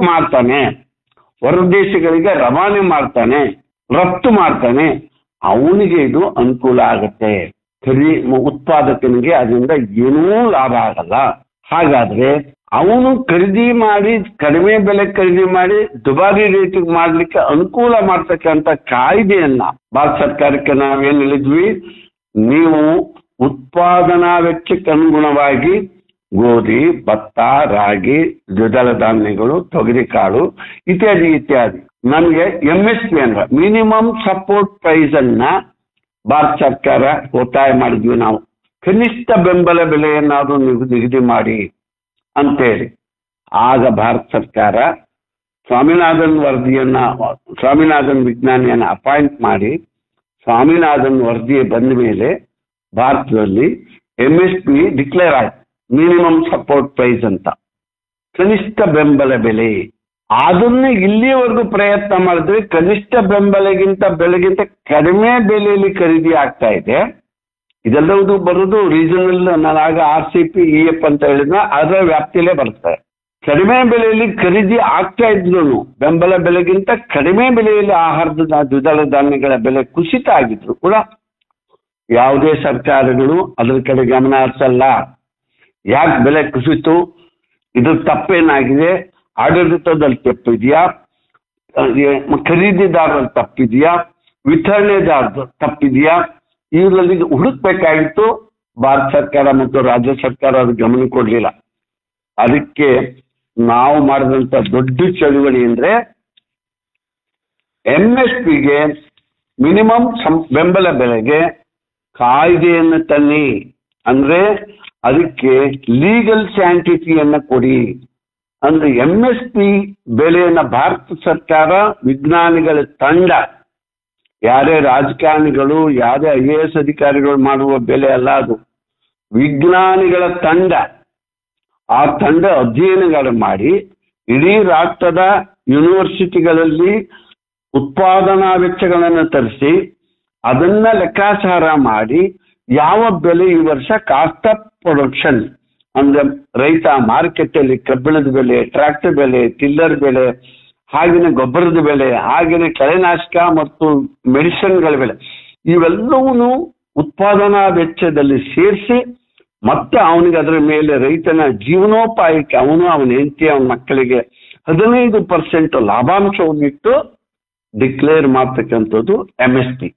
ಮಾಡ್ತಾನೆ ಹೊರದೇಶಗಳಿಗೆ ರವಾನೆ ಮಾಡ್ತಾನೆ ರಫ್ತು ಮಾಡ್ತಾನೆ ಅವನಿಗೆ ಇದು ಅನುಕೂಲ ಆಗುತ್ತೆ ಖರೀ ಉತ್ಪಾದಕನಿಗೆ ಅದರಿಂದ ಏನೂ ಲಾಭ ಆಗಲ್ಲ ಹಾಗಾದ್ರೆ ಅವನು ಖರೀದಿ ಮಾಡಿ ಕಡಿಮೆ ಬೆಲೆ ಖರೀದಿ ಮಾಡಿ ದುಬಾರಿ ರೇಟಿಗೆ ಮಾಡ್ಲಿಕ್ಕೆ ಅನುಕೂಲ ಮಾಡ್ತಕ್ಕಂಥ ಕಾಯ್ದೆಯನ್ನ ಭಾರತ ಸರ್ಕಾರಕ್ಕೆ ನಾವೇನ್ ಹೇಳಿದ್ವಿ ನೀವು ಉತ್ಪಾದನಾ ವೆಚ್ಚಕ್ಕೆ ಅನುಗುಣವಾಗಿ ಗೋಧಿ ಭತ್ತ ರಾಗಿ ದ್ವಿದಳ ಧಾನ್ಯಗಳು ತೊಗರಿಕಾಳು ಇತ್ಯಾದಿ ಇತ್ಯಾದಿ ನಮಗೆ ಎಂ ಎಸ್ ಪಿ ಅಂದ್ರೆ ಮಿನಿಮಮ್ ಸಪೋರ್ಟ್ ಪ್ರೈಸ್ ಅನ್ನ ಭಾರತ ಸರ್ಕಾರ ಒತ್ತಾಯ ಮಾಡಿದ್ವಿ ನಾವು ಕನಿಷ್ಠ ಬೆಂಬಲ ಬೆಲೆಯನ್ನಾದ್ರೂ ನಿಗದಿ ನಿಗದಿ ಮಾಡಿ ಅಂತೇಳಿ ಆಗ ಭಾರತ ಸರ್ಕಾರ ಸ್ವಾಮಿನಾಥನ್ ವರದಿಯನ್ನ ಸ್ವಾಮಿನಾಥನ್ ವಿಜ್ಞಾನಿಯನ್ನ ಅಪಾಯಿಂಟ್ ಮಾಡಿ ಸ್ವಾಮಿನಾಥನ್ ವರದಿ ಬಂದ ಮೇಲೆ ಭಾರತದಲ್ಲಿ ಎಂ ಎಸ್ ಪಿ ಡಿಕ್ಲೇರ್ ಆಯ್ತು ಮಿನಿಮಮ್ ಸಪೋರ್ಟ್ ಪ್ರೈಸ್ ಅಂತ ಕನಿಷ್ಠ ಬೆಂಬಲ ಬೆಲೆ ಅದನ್ನು ಇಲ್ಲಿಯವರೆಗೂ ಪ್ರಯತ್ನ ಮಾಡಿದ್ರೆ ಕನಿಷ್ಠ ಬೆಂಬಲಗಿಂತ ಬೆಲೆಗಿಂತ ಕಡಿಮೆ ಬೆಲೆಯಲ್ಲಿ ಖರೀದಿ ಆಗ್ತಾ ಇದೆ ಇದೆಲ್ಲವುದು ಬರೋದು ರೀಜನಲ್ ನಾನು ಆಗ R C P E F ಅಂತ ಹೇಳಿದ್ರೆ ಅದರ ವ್ಯಾಪ್ತಿಯಲ್ಲೇ ಬರ್ತದೆ ಕಡಿಮೆ ಬೆಲೆಯಲ್ಲಿ ಖರೀದಿ ಆಗ್ತಾ ಇದ್ರು ಬೆಂಬಲ ಬೆಲೆಗಿಂತ ಕಡಿಮೆ ಬೆಲೆಯಲ್ಲಿ ಆಹಾರದ ದ- ದ್ವಿದಳ ಧಾನ್ಯಗಳ ಬೆಲೆ ಕುಸಿತ ಆಗಿದ್ರು ಕೂಡ ಯಾವುದೇ ಸರ್ಕಾರಗಳು ಅದರ ಕಡೆ ಗಮನ ಹರಿಸಲ್ಲ ಯಾಕೆ ಬೆಲೆ ಕುಸಿತು ಇದು ತಪ್ಪೇನಾಗಿದೆ ಆಡಳಿತದಲ್ಲಿ ತಪ್ಪಿದೆಯಾ ಖರೀದಿದಾರರಲ್ಲಿ ತಪ್ಪಿದೆಯಾ ವಿತರಣೆದಾರ ತಪ್ಪಿದೆಯಾ ಇವುಗಳಲ್ಲಿ ಹುಡುಕ್ಬೇಕಾಗಿತ್ತು ಭಾರತ ಸರ್ಕಾರ ಮತ್ತು ರಾಜ್ಯ ಸರ್ಕಾರ ಅದು ಗಮನ ಕೊಡಲಿಲ್ಲ ಅದಕ್ಕೆ ನಾವು ಮಾಡಿದಂತ ದೊಡ್ಡ ಚಳುವಳಿ ಅಂದ್ರೆ ಎಂ ಎಸ್ ಪಿಗೆ ಮಿನಿಮಮ್ ಬೆಂಬಲ ಬೆಲೆಗೆ ಕಾಯ್ದೆಯನ್ನು ತನ್ನಿ ಅಂದ್ರೆ ಅದಕ್ಕೆ ಲೀಗಲ್ ಸ್ಯಾಂಟಿಟಿಯನ್ನ ಕೊಡಿ ಅಂದ್ರೆ ಎಂ ಎಸ್ ಪಿ ಬೆಲೆಯನ್ನ ಭಾರತ ಸರ್ಕಾರ ವಿಜ್ಞಾನಿಗಳ ತಂಡ ಯಾರೇ ರಾಜಕಾರಣಿಗಳು ಯಾರೇ ಐ ಎ ಎಸ್ ಅಧಿಕಾರಿಗಳು ಮಾಡುವ ಬೆಲೆ ಅಲ್ಲ ಅದು ವಿಜ್ಞಾನಿಗಳ ತಂಡ ಆ ತಂಡ ಅಧ್ಯಯನಗಳು ಮಾಡಿ ಇಡೀ ರಾಷ್ಟ್ರದ ಯೂನಿವರ್ಸಿಟಿಗಳಲ್ಲಿ ಉತ್ಪಾದನಾ ವೆಚ್ಚಗಳನ್ನು ತರಿಸಿ ಅದನ್ನ ಲೆಕ್ಕಾಚಾರ ಮಾಡಿ ಯಾವ ಬೆಲೆ ಈ ವರ್ಷ ಕಾಸ್ಟ್ ಆಫ್ ಪ್ರೊಡಕ್ಷನ್ ಅಂದ್ರೆ ರೈತ ಮಾರುಕಟ್ಟೆಯಲ್ಲಿ ಕಬ್ಬಿಣದ ಬೆಲೆ ಟ್ರ್ಯಾಕ್ಟರ್ ಬೆಲೆ ಟಿಲ್ಲರ್ ಬೆಲೆ ಹಾಗೆಯೇ ಗೊಬ್ಬರದ ಬೆಲೆ ಹಾಗೆಯೇ ಕಳೆನಾಶಕ ಮತ್ತು ಮೆಡಿಸಿನ್ಗಳ ಬೆಲೆ ಇವೆಲ್ಲವೂ ಉತ್ಪಾದನಾ ವೆಚ್ಚದಲ್ಲಿ ಸೇರಿಸಿ ಮತ್ತೆ ಅವನಿಗೆ ಅದರ ಮೇಲೆ ರೈತನ ಜೀವನೋಪಾಯಕ್ಕೆ ಅವನು ಅವನ ಹೆಂಡತಿ ಅವನ ಮಕ್ಕಳಿಗೆ ಹದಿನೈದು ಪರ್ಸೆಂಟ್ ಲಾಭಾಂಶವನ್ನಿಟ್ಟು ಡಿಕ್ಲೇರ್ ಮಾಡ್ತಕ್ಕಂಥದ್ದು ಎಂ ಎಸ್ ಪಿ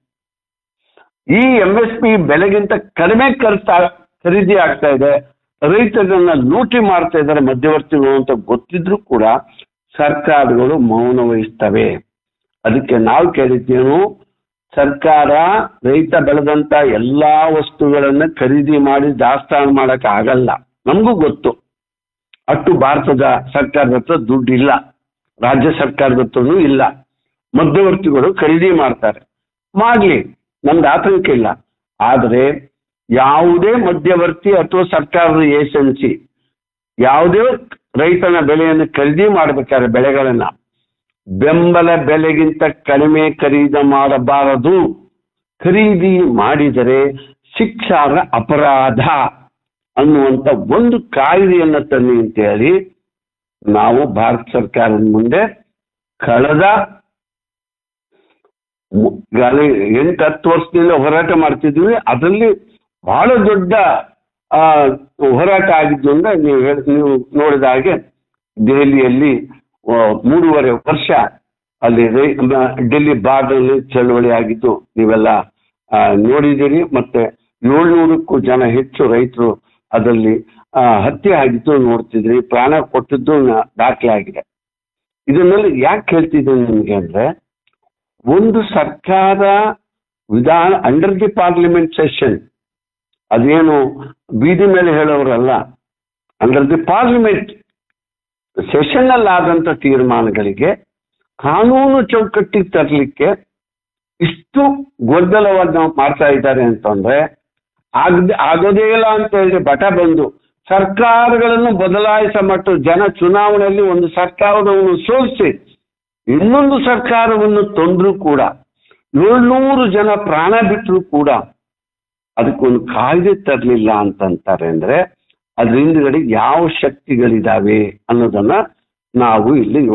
ಈ ಎಂ ಎಸ್ ಪಿ ಬೆಲೆಗಿಂತ ಕಡಿಮೆ ಖರ್ಚು ಖರೀದಿ ಆಗ್ತಾ ಇದೆ ರೈತರನ್ನ ಲೂಟಿ ಮಾಡ್ತಾ ಇದ್ದಾರೆ ಮಧ್ಯವರ್ತಿಗಳು ಅಂತ ಗೊತ್ತಿದ್ರು ಕೂಡ ಸರ್ಕಾರಗಳು ಮೌನ ವಹಿಸ್ತವೆ ಅದಕ್ಕೆ ನಾವು ಕೇಳಿದ್ದೇನು ಸರ್ಕಾರ ರೈತ ಬೆಳೆದಂತ ಎಲ್ಲಾ ವಸ್ತುಗಳನ್ನ ಖರೀದಿ ಮಾಡಿ ದಾಸ್ತಾನು ಮಾಡಕ್ ಆಗಲ್ಲ ನಮಗೂ ಗೊತ್ತು ಅಷ್ಟು ಭಾರತದ ಸರ್ಕಾರದ ಹತ್ರ ದುಡ್ಡು ಇಲ್ಲ ರಾಜ್ಯ ಸರ್ಕಾರದ ಹತ್ರನೂ ಇಲ್ಲ ಮಧ್ಯವರ್ತಿಗಳು ಖರೀದಿ ಮಾಡ್ತಾರೆ ಮಾಡ್ಲಿ ನಮ್ದು ಆತಂಕ ಇಲ್ಲ ಆದರೆ ಯಾವುದೇ ಮಧ್ಯವರ್ತಿ ಅಥವಾ ಸರ್ಕಾರದ ಏಜೆನ್ಸಿ ಯಾವುದೇ ರೈತನ ಬೆಲೆಯನ್ನು ಖರೀದಿ ಮಾಡಬೇಕಾದ್ರೆ ಬೆಳೆಗಳನ್ನ ಬೆಂಬಲ ಬೆಲೆಗಿಂತ ಕಡಿಮೆ ಖರೀದಿ ಮಾಡಬಾರದು ಖರೀದಿ ಮಾಡಿದರೆ ಶಿಕ್ಷಾರ ಅಪರಾಧ ಅನ್ನುವಂಥ ಒಂದು ಕಾಯ್ದೆಯನ್ನು ತನ್ನಿ ಅಂತ ಹೇಳಿ ನಾವು ಭಾರತ ಸರ್ಕಾರದ ಮುಂದೆ ಕಳೆದ ಮು- ಗಾಲಿ- ಎಂಟು ಹತ್ತು ವರ್ಷದಿಂದ ಹೋರಾಟ ಮಾಡ್ತಿದ್ವಿ ಅದರಲ್ಲಿ ಬಹಳ ದೊಡ್ಡ ಆ, ಹೋರಾಟ ಆಗಿದ್ದು ಅಂದ್ರೆ ನೀವು ಹೇಳ ನೀವು ನೋಡಿದ ಹಾಗೆ ದೆಹಲಿಯಲ್ಲಿ ಆ, ಮೂರುವರೆ ವರ್ಷ ಅಲ್ಲಿ ರೈ- ಮ- ಡೆಲ್ಲಿ ಬಾರ್ಡಲ್ಲಿ ಚಳವಳಿ ಆಗಿದ್ದು ನೀವೆಲ್ಲ ಆ, ನೋಡಿದ್ದೀರಿ ಮತ್ತೆ ಏಳ್ನೂರಕ್ಕೂ ಜನ ಹೆಚ್ಚು ರೈತರು ಅದರಲ್ಲಿ ಆ, ಹತ್ಯೆ ಆಗಿದ್ದು ನೋಡ್ತಿದ್ರಿ ಪ್ರಾಣ ಕೊಟ್ಟಿದ್ದು ನ- ದಾಖಲೆ ಆಗಿದೆ ಇದನ್ನೆಲ್ಲ ಯಾಕೆ ಹೇಳ್ತಿದ್ದೀನಿ ನಿಮಗೆ ಅಂದ್ರೆ ಒಂದು ಸರ್ಕಾರ ವಿಧಾನ ಅಂಡರ್ ದಿ ಪಾರ್ಲಿಮೆಂಟ್ ಸೆಷನ್ ಅದೇನು ಬೀದಿ ಮೇಲೆ ಹೇಳೋರಲ್ಲ ಅಂಡರ್ ದಿ ಪಾರ್ಲಿಮೆಂಟ್ ಸೆಷನ್ ಅಲ್ಲಿ ಆದಂತ ತೀರ್ಮಾನಗಳಿಗೆ ಕಾನೂನು ಚೌಕಟ್ಟಿಗೆ ತರಲಿಕ್ಕೆ ಇಷ್ಟು ಗೊಂದಲವನ್ನು ಮಾಡ್ತಾ ಇದ್ದಾರೆ ಅಂತಂದ್ರೆ ಆಗದೆ ಆಗೋದೇ ಇಲ್ಲ ಅಂತ ಹೇಳಿ ಬಟ ಬಂದು ಸರ್ಕಾರಗಳನ್ನು ಬದಲಾಯಿಸ ಮಟ್ಟು ಜನ ಚುನಾವಣೆಯಲ್ಲಿ ಒಂದು ಸರ್ಕಾರವನ್ನು ಸೋಲಿಸಿ ಇನ್ನೊಂದು ಸರ್ಕಾರವನ್ನು ತಂದ್ರು ಕೂಡ ಏಳ್ನೂರು ಜನ ಪ್ರಾಣ ಬಿಟ್ಟರು ಕೂಡ ಅದಕ್ಕೊಂದು ಕಾಯ್ದೆ ತರಲಿಲ್ಲ ಅಂತಂತಾರೆ ಅಂದ್ರೆ ಅದ್ರ ಹಿಂದ್ಗಡೆ ಯಾವ ಶಕ್ತಿಗಳಿದಾವೆ ಅನ್ನೋದನ್ನ ನಾವು ಇಲ್ಲಿ